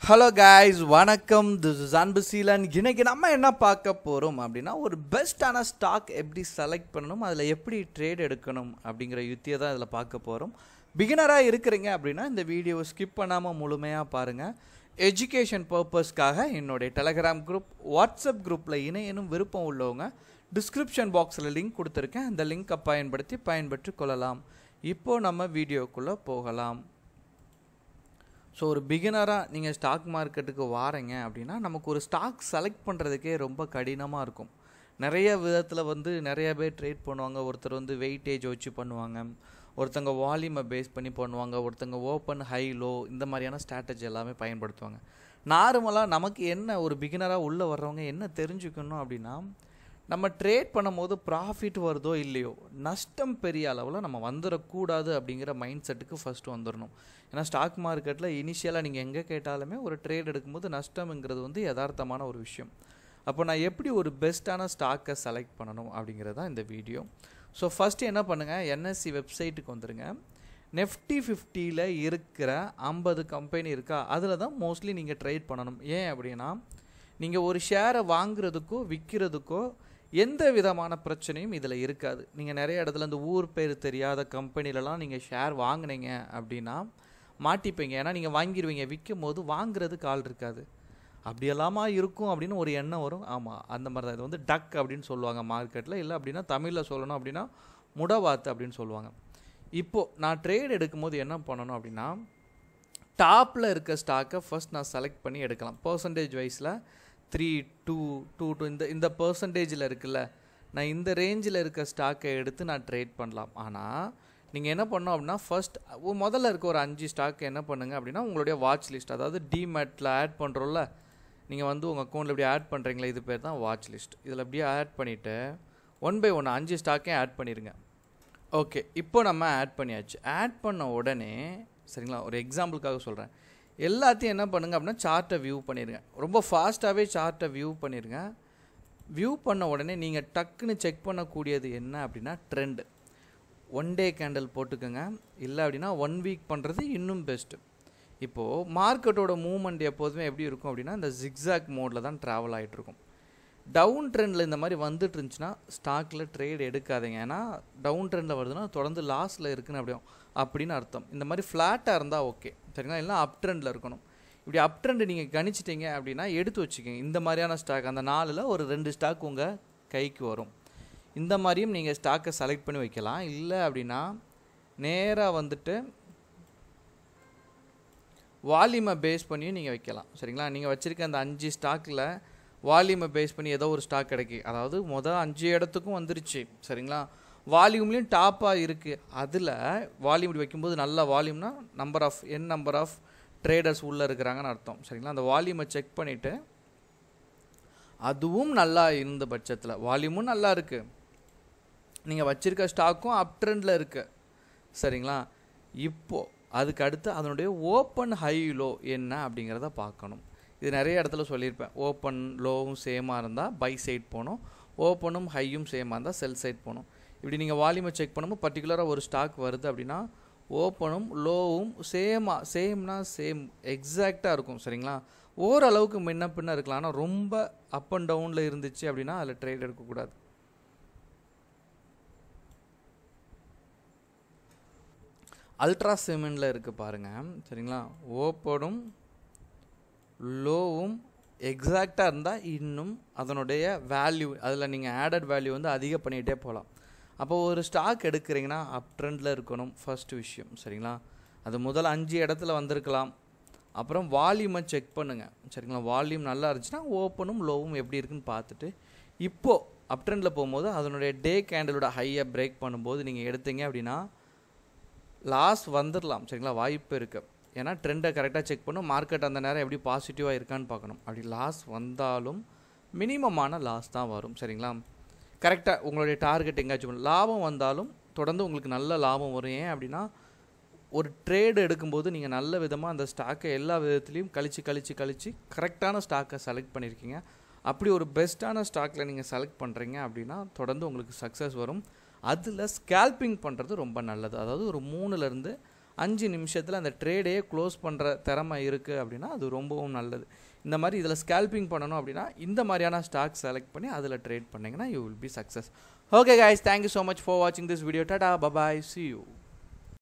hello guys வணக்கம் this is Anbu Seelan இன்னைக்கு நம்ம என்ன பார்க்க போகிறோம் அப்படின்னா ஒரு பெஸ்ட்டான ஸ்டாக் எப்படி செலக்ட் பண்ணணும் அதில் எப்படி ட்ரேட் எடுக்கணும் அப்படிங்கிற யுத்தியை தான் இதில் பார்க்க போகிறோம் பிகினராக இருக்கிறீங்க அப்படின்னா இந்த வீடியோவை ஸ்கிப் பண்ணாமல் முழுமையாக பாருங்கள் எஜுகேஷன் பர்பஸ்க்காக என்னுடைய டெலகிராம் குரூப் வாட்ஸ்அப் குரூப்பில் இணையனும் விருப்பம் உள்ளவங்க டிஸ்கிரிப்ஷன் பாக்ஸில் லிங்க் கொடுத்துருக்கேன் அந்த லிங்கை பயன்படுத்தி பயன்பெற்று கொள்ளலாம் இப்போது நம்ம வீடியோக்குள்ளே போகலாம் ஸோ ஒரு பிகினராக நீங்கள் ஸ்டாக் மார்க்கெட்டுக்கு வாரீங்க அப்படின்னா நமக்கு ஒரு ஸ்டாக் செலக்ட் பண்ணுறதுக்கே ரொம்ப கடினமாக இருக்கும் நிறைய விதத்தில் வந்து நிறைய பேர் ட்ரேட் பண்ணுவாங்க ஒருத்தர் வந்து வெயிட்டேஜ் வச்சு பண்ணுவாங்க ஒருத்தங்க வால்யூமை பேஸ் பண்ணி பண்ணுவாங்க ஒருத்தங்க ஓப்பன் ஹை லோ இந்த மாதிரியான ஸ்ட்ராட்டஜி எல்லாமே பயன்படுத்துவாங்க நார்மலாக நமக்கு என்ன ஒரு பிகினராக உள்ளே வர்றவங்க என்ன தெரிஞ்சுக்கணும் அப்படின்னா நம்ம ட்ரேட் பண்ணும்போது ப்ராஃபிட் வருதோ இல்லையோ நஷ்டம் பெரிய அளவில் நம்ம வந்துடக்கூடாது அப்படிங்கிற மைண்ட் செட்டுக்கு ஃபஸ்ட்டு வந்துடணும் ஏன்னா ஸ்டாக் மார்க்கெட்டில் இனிஷியலாக நீங்கள் எங்கே கேட்டாலுமே ஒரு ட்ரேட் எடுக்கும்போது நஷ்டம்ங்கிறது வந்து யதார்த்தமான ஒரு விஷயம் அப்போ நான் எப்படி ஒரு பெஸ்ட்டான ஸ்டாக்கை செலக்ட் பண்ணணும் அப்படிங்கிறது தான் இந்த வீடியோ ஸோ ஃபஸ்ட்டு என்ன பண்ணுங்கள் என்எஸ்சி வெப்சைட்டுக்கு வந்துடுங்க நெஃப்டி ஃபிஃப்டியில் இருக்கிற ஐம்பது கம்பெனி இருக்கா அதில் தான் மோஸ்ட்லி நீங்கள் ட்ரேட் பண்ணணும் ஏன் அப்படின்னா நீங்கள் ஒரு ஷேரை வாங்குறதுக்கோ விற்கிறதுக்கோ எந்த விதமான பிரச்சனையும் இதில் இருக்காது நீங்கள் நிறைய இடத்துல இந்த ஊர் பேர் தெரியாத கம்பெனிலலாம் நீங்கள் ஷேர் வாங்கினீங்க அப்படின்னா மாட்டிப்பீங்க ஏன்னா நீங்கள் வாங்கிடுவீங்க விற்கும் போது வாங்குறதுக்கு ஆள் இருக்காது அப்படியெல்லாமா இருக்கும் அப்படின்னு ஒரு எண்ணம் வரும் ஆமாம் அந்த மாதிரி தான் இது வந்து டக் அப்படின்னு சொல்லுவாங்க மார்க்கெட்டில் இல்லை அப்படின்னா தமிழில் சொல்லணும் அப்படின்னா முடவாத்து அப்படின்னு சொல்லுவாங்க இப்போது நான் ட்ரேட் எடுக்கும்போது என்ன பண்ணணும் அப்படின்னா டாப்பில் இருக்க ஸ்டாக்கை ஃபர்ஸ்ட் நான் செலக்ட் பண்ணி எடுக்கலாம் பர்சன்டேஜ் வைஸில் த்ரீ டூ டூ டூ இந்த இந்த பர்சன்டேஜில் இருக்குல்ல நான் இந்த ரேஞ்சில் இருக்க ஸ்டாக்கை எடுத்து நான் ட்ரேட் பண்ணலாம் ஆனால் நீங்கள் என்ன பண்ணோம் அப்படின்னா ஃபர்ஸ்ட் முதல்ல இருக்க ஒரு அஞ்சு ஸ்டாக் என்ன பண்ணுங்கள் அப்படின்னா உங்களுடைய வாட்ச் லிஸ்ட் அதாவது டிமேட்டில் ஆட் பண்ணுறோம்ல நீங்கள் வந்து உங்கள் அக்கௌண்ட்டில் இப்படி ஆட் பண்ணுறீங்களா இது பேர் தான் வாட்ச் லிஸ்ட் இதில் அப்படியே ஆட் பண்ணிவிட்டு ஒன் பை ஒன் அஞ்சு ஸ்டாக்கையும் ஆட் பண்ணிடுங்க ஓகே இப்போ நம்ம ஆட் பண்ணியாச்சு ஆட் பண்ண உடனே சரிங்களா ஒரு எக்ஸாம்பிளுக்காக சொல்கிறேன் எல்லாத்தையும் என்ன பண்ணுங்க அப்படின்னா சார்ட்டை வியூ பண்ணிடுங்க ரொம்ப ஃபாஸ்ட்டாகவே சார்ட்டை வியூ பண்ணிடுங்க வியூ பண்ண உடனே நீங்கள் டக்குன்னு செக் பண்ணக்கூடியது என்ன அப்படின்னா ட்ரெண்டு ஒன் டே கேண்டில் போட்டுக்கோங்க இல்லை அப்படின்னா ஒன் வீக் பண்ணுறது இன்னும் பெஸ்ட்டு இப்போது மார்க்கெட்டோட மூவ்மெண்ட் எப்போதுமே எப்படி இருக்கும் அப்படின்னா இந்த ஜிக்ஸாக் மோடில் தான் ட்ராவல் ஆகிட்டு இருக்கும் டவுன் ட்ரெண்டில் இந்த மாதிரி வந்துட்டு இருந்துச்சுன்னா ஸ்டாக்கில் ட்ரேட் எடுக்காதீங்க ஏன்னா டவுன் ட்ரெண்டில் வருதுன்னா தொடர்ந்து லாஸில் இருக்குன்னு அப்படியும் அப்படின்னு அர்த்தம் இந்த மாதிரி ஃப்ளாட்டாக இருந்தால் ஓகே சரிங்களா இல்லை அப் ட்ரெண்டில் இருக்கணும் இப்படி அப் ட்ரெண்டு நீங்கள் கணிச்சிட்டிங்க அப்படின்னா எடுத்து வச்சுக்கோங்க இந்த மாதிரியான ஸ்டாக் அந்த நாளில் ஒரு ரெண்டு ஸ்டாக் உங்கள் கைக்கு வரும் இந்த மாதிரியும் நீங்கள் ஸ்டாக்கை செலக்ட் பண்ணி வைக்கலாம் இல்லை அப்படின்னா நேராக வந்துட்டு வால்யூமை பேஸ் பண்ணியும் நீங்கள் வைக்கலாம் சரிங்களா நீங்கள் வச்சுருக்க அந்த அஞ்சு ஸ்டாக்கில் வால்யூமை பேஸ் பண்ணி ஏதோ ஒரு ஸ்டாக் கிடைக்கி அதாவது மொதல் அஞ்சு இடத்துக்கும் வந்துருச்சு சரிங்களா வால்யூம்லேயும் டாப்பாக இருக்குது அதில் வால்யூம் இப்படி வைக்கும்போது நல்ல வால்யூம்னா நம்பர் ஆஃப் என் நம்பர் ஆஃப் ட்ரேடர்ஸ் உள்ளே இருக்கிறாங்கன்னு அர்த்தம் சரிங்களா அந்த வால்யூமை செக் பண்ணிவிட்டு அதுவும் நல்லா இருந்த பட்சத்தில் வால்யூமும் நல்லா இருக்குது நீங்கள் வச்சுருக்க ஸ்டாக்கும் அப் ட்ரெண்டில் இருக்குது சரிங்களா இப்போது அதுக்கு அடுத்து அதனுடைய ஓப்பன் ஹை லோ என்ன அப்படிங்கிறத பார்க்கணும் இது நிறைய இடத்துல சொல்லியிருப்பேன் ஓப்பன் லோவும் சேமாக இருந்தால் பை சைட் போகணும் ஓப்பனும் ஹையும் சேமாக இருந்தால் செல் சைட் போகணும் இப்படி நீங்கள் வால்யூமை செக் பண்ணும்போது பர்டிகுலராக ஒரு ஸ்டாக் வருது அப்படின்னா ஓப்பனும் லோவும் சேமாக சேம்னா சேம் எக்ஸாக்டாக இருக்கும் சரிங்களா ஓரளவுக்கு முன்ன பின்ன இருக்கலாம் ஆனால் ரொம்ப அப் அண்ட் டவுனில் இருந்துச்சு அப்படின்னா அதில் ட்ரேட் எடுக்கக்கூடாது அல்ட்ரா சிமெண்டில் இருக்குது பாருங்கள் சரிங்களா ஓப்பனும் லோவும் எக்ஸாக்டாக இருந்தால் இன்னும் அதனுடைய வேல்யூ அதில் நீங்கள் ஆடட் வேல்யூ வந்து அதிகம் பண்ணிகிட்டே போகலாம் அப்போ ஒரு ஸ்டாக் எடுக்கிறீங்கன்னா அப் ட்ரெண்டில் இருக்கணும் ஃபர்ஸ்ட் விஷயம் சரிங்களா அது முதல் அஞ்சு இடத்துல வந்திருக்கலாம் அப்புறம் வால்யூமை செக் பண்ணுங்கள் சரிங்களா வால்யூம் நல்லா இருந்துச்சுன்னா ஓப்பனும் லோவும் எப்படி இருக்குன்னு பார்த்துட்டு இப்போது அப் ட்ரெண்டில் போகும்போது அதனுடைய டே கேண்டலோட ஹையை பிரேக் பண்ணும்போது நீங்கள் எடுத்தீங்க அப்படின்னா லாஸ் வந்துடலாம் சரிங்களா வாய்ப்பு இருக்குது ஏன்னா ட்ரெண்டை கரெக்டாக செக் பண்ணும் மார்க்கெட் அந்த நேரம் எப்படி பாசிட்டிவாக இருக்கான்னு பார்க்கணும் அப்படி லாஸ் வந்தாலும் மினிமமான லாஸ் தான் வரும் சரிங்களா கரெக்டாக உங்களுடைய டார்கெட் எங்கேயாச்சும் லாபம் வந்தாலும் தொடர்ந்து உங்களுக்கு நல்ல லாபம் வரும் ஏன் அப்படின்னா ஒரு ட்ரேடு எடுக்கும்போது நீங்கள் நல்ல விதமாக அந்த ஸ்டாக்கை எல்லா விதத்துலேயும் கழித்து கழித்து கழித்து கரெக்டான ஸ்டாக்கை செலக்ட் பண்ணியிருக்கீங்க அப்படி ஒரு பெஸ்ட்டான ஸ்டாக்கில் நீங்கள் செலக்ட் பண்ணுறீங்க அப்படின்னா தொடர்ந்து உங்களுக்கு சக்ஸஸ் வரும் அதில் ஸ்கேல்பிங் பண்ணுறது ரொம்ப நல்லது அதாவது ஒரு மூணுலேருந்து அஞ்சு நிமிஷத்தில் அந்த ட்ரேடையே க்ளோஸ் பண்ணுற திறமை இருக்குது அப்படின்னா அது ரொம்பவும் நல்லது இந்த மாதிரி இதில் ஸ்கேல்பிங் பண்ணணும் அப்படின்னா இந்த மாதிரியான ஸ்டாக் செலக்ட் பண்ணி அதில் ட்ரேட் பண்ணிங்கன்னா you will be success okay guys thank you so much for வாட்சிங் this video tata bye bye see you